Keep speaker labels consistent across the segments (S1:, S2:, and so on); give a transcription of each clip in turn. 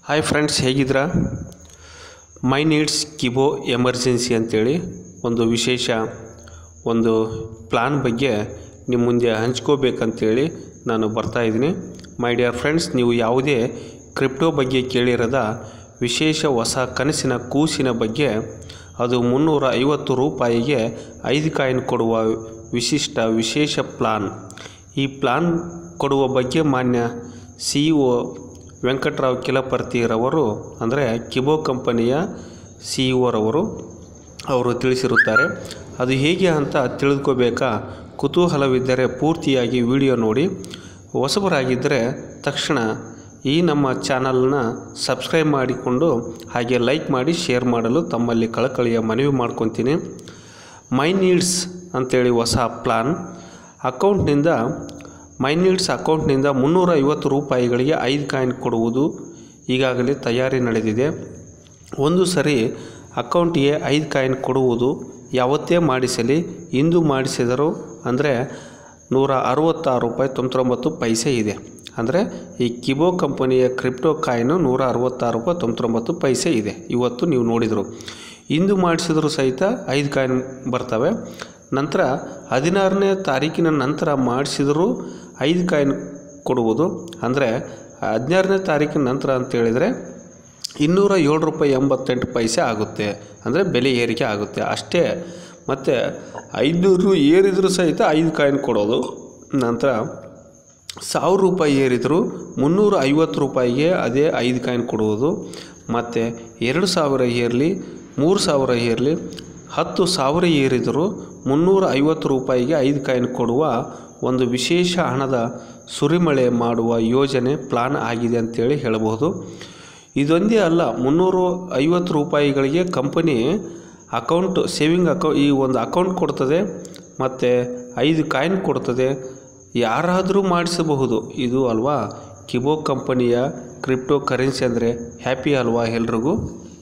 S1: hi friends ಹೇಗಿದ್ದೀರಾ ಮೈ needs ಕಿಬೋ emergency ಅಂತೇಳಿ ಒಂದು ವಿಶೇಷ ಒಂದು ಪ್ಲಾನ್ ಬಗ್ಗೆ ನಿಮ್ಮ ಮುಂದೆ ಹಂಚ್ಕೋಬೇಕಂತೇಳಿ ನಾನು ಬರ್ತಾ ಇದ್ದೀನಿ ಮೈ ಡಿಯರ್ ಫ್ರೆಂಡ್ಸ್ ನೀವು ಯಾವುದೇ ಕ್ರಿಪ್ಟೋ ಬಗ್ಗೆ ಕೇಳಿರದ ವಿಶೇಷ ಹೊಸ ಕನಸಿನ ಕೂಸಿನ ಬಗ್ಗೆ ಅದು ಮುನ್ನೂರ ಐವತ್ತು ರೂಪಾಯಿಗೆ ಐದು ಕಾಯಿನ್ ಕೊಡುವ ವಿಶಿಷ್ಟ ವಿಶೇಷ ಪ್ಲಾನ್ ಈ ಪ್ಲಾನ್ ಕೊಡುವ ಬಗ್ಗೆ ಮಾನ್ಯ ಸಿ ಇ ಒ ವೆಂಕಟರಾವ್ ಕಿಲಪರ್ತಿರವರು ಅಂದರೆ ಕಿಬೋ ಕಂಪನಿಯ ಸಿ ಇ ಒರವರು ಅವರು ತಿಳಿಸಿರುತ್ತಾರೆ ಅದು ಹೇಗೆ ಅಂತ ತಿಳಿದುಕೋಬೇಕಾ ಕುತೂಹಲವಿದ್ದರೆ ಪೂರ್ತಿಯಾಗಿ ವಿಡಿಯೋ ನೋಡಿ ಹೊಸಬರಾಗಿದ್ದರೆ ತಕ್ಷಣ ಈ ನಮ್ಮ ಚಾನಲ್ನ ಸಬ್ಸ್ಕ್ರೈಬ್ ಮಾಡಿಕೊಂಡು ಹಾಗೆ ಲೈಕ್ ಮಾಡಿ ಶೇರ್ ಮಾಡಲು ತಮ್ಮಲ್ಲಿ ಕಳಕಳಿಯ ಮನವಿ ಮಾಡ್ಕೊತೀನಿ ಮೈ ನೀಡ್ಸ್ ಅಂತೇಳಿ ಹೊಸ ಪ್ಲಾನ್ ಅಕೌಂಟ್ನಿಂದ ಮೈ ನೀಡ್ಸ್ ಅಕೌಂಟ್ನಿಂದ ಮುನ್ನೂರ ಐವತ್ತು ರೂಪಾಯಿಗಳಿಗೆ ಐದು ಕಾಯಿನ್ ಕೊಡುವುದು ಈಗಾಗಲೇ ತಯಾರಿ ನಡೆದಿದೆ ಒಂದು ಸರಿ ಅಕೌಂಟಿಗೆ ಐದು ಕಾಯಿನ್ ಕೊಡುವುದು ಯಾವತ್ತೇ ಮಾಡಿಸಲಿ ಇಂದು ಮಾಡಿಸಿದರು ಅಂದರೆ ನೂರ ಅರವತ್ತಾರು ರೂಪಾಯಿ ತೊಂಬತ್ತೊಂಬತ್ತು ಪೈಸೆ ಇದೆ ಅಂದರೆ ಈ ಕಿಬೋ ಕಂಪನಿಯ ಕ್ರಿಪ್ಟೋ ಕಾಯಿನು ನೂರ ಅರವತ್ತಾರು ರೂಪಾಯಿ ತೊಂಬತ್ತೊಂಬತ್ತು ಪೈಸೆ ಇದೆ ಇವತ್ತು ನೀವು ನೋಡಿದರು ಇಂದು ಮಾಡಿಸಿದ್ರು ಸಹಿತ ಐದು ಕಾಯಿನ್ ಬರ್ತವೆ ನಂತರ ಹದಿನಾರನೇ ತಾರೀಕಿನ ನಂತರ ಮಾಡಿಸಿದರೂ ಐದು ಕಾಯಿನ್ ಕೊಡುವುದು ಅಂದರೆ ಹದಿನಾರನೇ ತಾರೀಕಿನ ನಂತರ ಅಂತೇಳಿದರೆ ಇನ್ನೂರ ಏಳು ರೂಪಾಯಿ ಎಂಬತ್ತೆಂಟು ಪೈಸೆ ಆಗುತ್ತೆ ಅಂದರೆ ಬೆಲೆ ಏರಿಕೆ ಆಗುತ್ತೆ ಅಷ್ಟೇ ಮತ್ತು ಐದುನೂರು ಏರಿದರೂ ಸಹಿತ ಐದು ಕಾಯಿನ್ ಕೊಡೋದು ನಂತರ ಸಾವಿರ ರೂಪಾಯಿ ಏರಿದರೂ ಮುನ್ನೂರ ಐವತ್ತು ರೂಪಾಯಿಗೆ ಅದೇ ಐದು ಕಾಯಿನ್ ಕೊಡುವುದು ಮತ್ತು ಎರಡು ಸಾವಿರ ಏರಲಿ ಮೂರು ಸಾವಿರ ಏರಲಿ ಹತ್ತು ಸಾವಿರ ಏರಿದರೂ ಮುನ್ನೂರ ಐವತ್ತು ರೂಪಾಯಿಗೆ ಐದು ಕಾಯಿನ್ ಕೊಡುವ ಒಂದು ವಿಶೇಷ ಹಣದ ಸುರಿಮಳೆ ಮಾಡುವ ಯೋಜನೆ ಪ್ಲಾನ್ ಆಗಿದೆ ಅಂತೇಳಿ ಹೇಳಬಹುದು ಇದೊಂದೇ ಅಲ್ಲ ಮುನ್ನೂರು ಐವತ್ತು ರೂಪಾಯಿಗಳಿಗೆ ಕಂಪನಿ ಅಕೌಂಟ್ ಸೇವಿಂಗ್ ಅಕೌ ಈ ಒಂದು ಅಕೌಂಟ್ ಕೊಡ್ತದೆ ಮತ್ತು ಐದು ಕಾಯಿನ್ ಕೊಡ್ತದೆ ಯಾರಾದರೂ ಮಾಡಿಸಬಹುದು ಇದು ಅಲ್ವಾ ಕಿಬೋ ಕಂಪನಿಯ ಕ್ರಿಪ್ಟೋ ಕರೆನ್ಸಿ ಅಂದರೆ ಹ್ಯಾಪಿ ಅಲ್ವಾ ಎಲ್ರಿಗೂ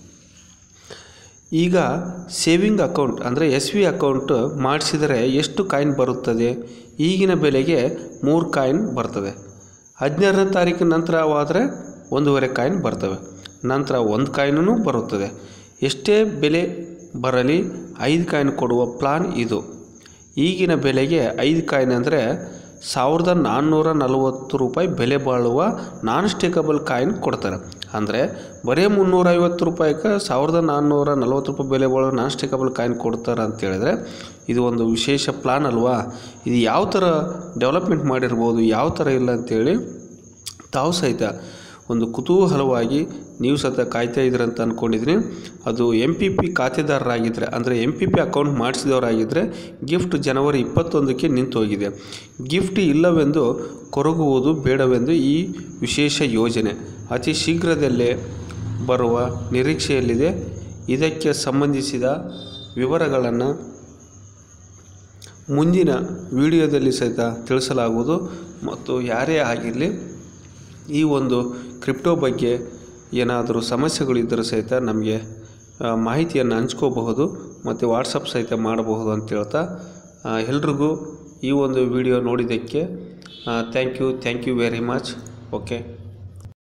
S1: ಈಗ ಸೇವಿಂಗ್ ಅಕೌಂಟ್ ಅಂದರೆ ಎಸ್ ವಿ ಅಕೌಂಟ್ ಮಾಡಿಸಿದರೆ ಎಷ್ಟು ಕಾಯಿನ್ ಬರುತ್ತದೆ ಈಗಿನ ಬೆಲೆಗೆ ಮೂರು ಕಾಯಿನ್ ಬರ್ತದೆ ಹದಿನಾರನೇ ತಾರೀಕಿನ ನಂತರವಾದರೆ ಒಂದೂವರೆ ಕಾಯಿನ್ ಬರ್ತವೆ ನಂತರ ಒಂದು ಕಾಯಿನೂ ಬರುತ್ತದೆ ಎಷ್ಟೇ ಬೆಲೆ ಬರಲಿ ಐದು ಕಾಯಿನ್ ಕೊಡುವ ಪ್ಲಾನ್ ಇದು ಈಗಿನ ಬೆಲೆಗೆ ಐದು ಕಾಯಿನ್ ಅಂದರೆ ಸಾವಿರದ ನಾನ್ನೂರ ನಲವತ್ತು ರೂಪಾಯಿ ಬೆಲೆ ಬಾಳುವ ನಾನ್ ಸ್ಟೇಕಬಲ್ ಕಾಯಿನ್ ಕೊಡ್ತಾರೆ ಅಂದರೆ ಬರೀ ಮುನ್ನೂರೈವತ್ತು ರೂಪಾಯಿಗೆ ಸಾವಿರದ ನಾನ್ನೂರ ನಲ್ವತ್ತು ರೂಪಾಯಿ ಬೆಲೆ ಬಾಳುವ ನಾನ್ ಸ್ಟೇಕಬಲ್ ಕಾಯಿನ್ ಕೊಡ್ತಾರೆ ಅಂತ ಹೇಳಿದ್ರೆ ಇದು ಒಂದು ವಿಶೇಷ ಪ್ಲಾನ್ ಅಲ್ವಾ ಇದು ಯಾವ ಥರ ಡೆವಲಪ್ಮೆಂಟ್ ಮಾಡಿರ್ಬೋದು ಯಾವ ಥರ ಇಲ್ಲ ಅಂತೇಳಿ ತಾವು ಸಹಿತ ಒಂದು ಕುತೂಹಲವಾಗಿ ನೀವು ಸಹಿತ ಕಾಯ್ತಾ ಇದ್ದೀರ ಅಂತ ಅಂದ್ಕೊಂಡಿದ್ದೀನಿ ಅದು ಎಮ್ ಪಿ ಪಿ ಖಾತೆದಾರರಾಗಿದ್ದರೆ ಅಂದರೆ ಎಮ್ ಪಿ ಪಿ ಅಕೌಂಟ್ ಮಾಡಿಸಿದವರಾಗಿದ್ದರೆ ಗಿಫ್ಟ್ ಜನವರಿ ಇಪ್ಪತ್ತೊಂದಕ್ಕೆ ನಿಂತು ಹೋಗಿದೆ ಗಿಫ್ಟ್ ಇಲ್ಲವೆಂದು ಕೊರಗುವುದು ಬೇಡವೆಂದು ಈ ವಿಶೇಷ ಯೋಜನೆ ಅತಿ ಶೀಘ್ರದಲ್ಲೇ ಬರುವ ನಿರೀಕ್ಷೆಯಲ್ಲಿದೆ ಇದಕ್ಕೆ ಸಂಬಂಧಿಸಿದ ವಿವರಗಳನ್ನು ಮುಂದಿನ ವಿಡಿಯೋದಲ್ಲಿ ಸಹಿತ ತಿಳಿಸಲಾಗುವುದು ಮತ್ತು ಯಾರೇ ಆಗಿರಲಿ ಈ ಒಂದು ಕ್ರಿಪ್ಟೋ ಬಗ್ಗೆ ಏನಾದರೂ ಸಮಸ್ಯೆಗಳಿದ್ದರೂ ಸಹಿತ ನಮಗೆ ಮಾಹಿತಿಯನ್ನು ಹಂಚ್ಕೋಬಹುದು ಮತ್ತು ವಾಟ್ಸಪ್ ಸಹಿತ ಮಾಡಬಹುದು ಅಂತ ಹೇಳ್ತಾ ಎಲ್ರಿಗೂ ಈ ಒಂದು ವಿಡಿಯೋ ನೋಡಿದ್ದಕ್ಕೆ thank you thank you very much okay